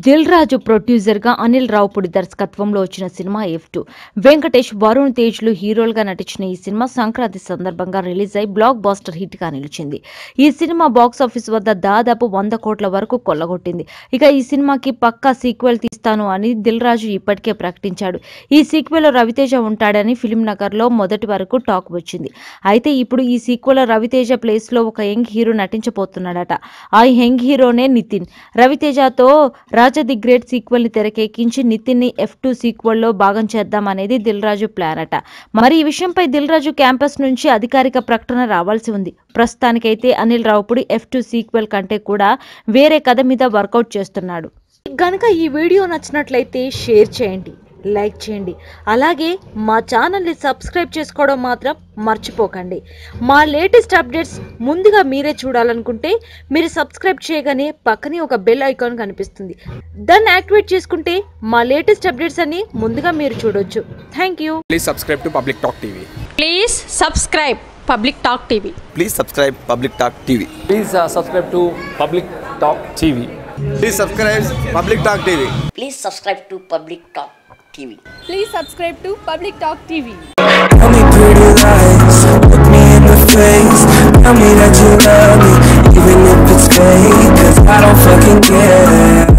దిల్ రాజు ప్రొడ్యూసర్గా అనిల్ రావుపూడి దర్శకత్వంలో వచ్చిన సినిమా ఎఫ్ టూ వెంకటేష్ వరుణ్ తేజ్లు హీరోలుగా నటించిన ఈ సినిమా సంక్రాంతి సందర్భంగా రిలీజ్ అయి బ్లాక్ బాస్టర్ హిట్ గా నిలిచింది ఈ సినిమా బాక్స్ ఆఫీస్ వద్ద దాదాపు వంద కోట్ల వరకు కొల్లగొట్టింది ఇక ఈ సినిమాకి పక్కా సీక్వెల్ తీస్తాను అని దిల్ రాజు ఇప్పటికే ప్రకటించాడు ఈ సీక్వెల్ రవితేజ ఉంటాడని ఫిలిం నగర్ లో మొదటి వరకు టాక్ వచ్చింది అయితే ఇప్పుడు ఈ సీక్వెల్ రవితేజ ప్లేస్ లో ఒక యంగ్ హీరో నటించబోతున్నాడట ఆ యంగ్ హీరోనే నితిన్ రవితేజతో రాజా ది గ్రేట్ సీక్వెల్ ని తెరకెక్కించి నితిన్ ని ఎఫ్ టూ సీక్వెల్ లో భాగం చేద్దాం అనేది దిల్ రాజు ప్లాన్ అట మరి ఈ విషయంపై దిల్ రాజు క్యాంపస్ నుంచి అధికారిక ప్రకటన రావాల్సి ఉంది ప్రస్తుతానికైతే Anil Ravipudi F two sequel కంటే కూడా వేరే కథ మీద వర్కౌట్ చేస్తున్నాడు గనక ఈ వీడియో నచ్చినట్లయితే షేర్ చేయండి లైక్ చేయండి అలాగే మా ఛానల్ని సబ్స్క్రైబ్ చేసుకోవడం మాత్రం మర్చిపోకండి మా లేటెస్ట్ అప్డేట్స్ ముందుగా మీరే చూడాలనుకుంటే మీరు సబ్స్క్రైబ్ చేయగానే పక్కనే ఒక బెల్ ఐకాన్ కనిపిస్తుంది దాన్ని యాక్టివేట్ చేసుకుంటే మా లేటెస్ట్ అప్డేట్స్ అన్ని ముందుగా మీరు చూడొచ్చు thank you Please subscribe to Public Talk TV. Please subscribe Public Talk TV. Please subscribe Public Talk TV. Please uh, subscribe to Public Talk TV. Please subscribe Public Talk TV. Please subscribe to Public Talk TV. Please subscribe to Public Talk TV. Tell me pretty lies, look me in the face Tell me that you love me, even if it's fake Cause I don't fucking care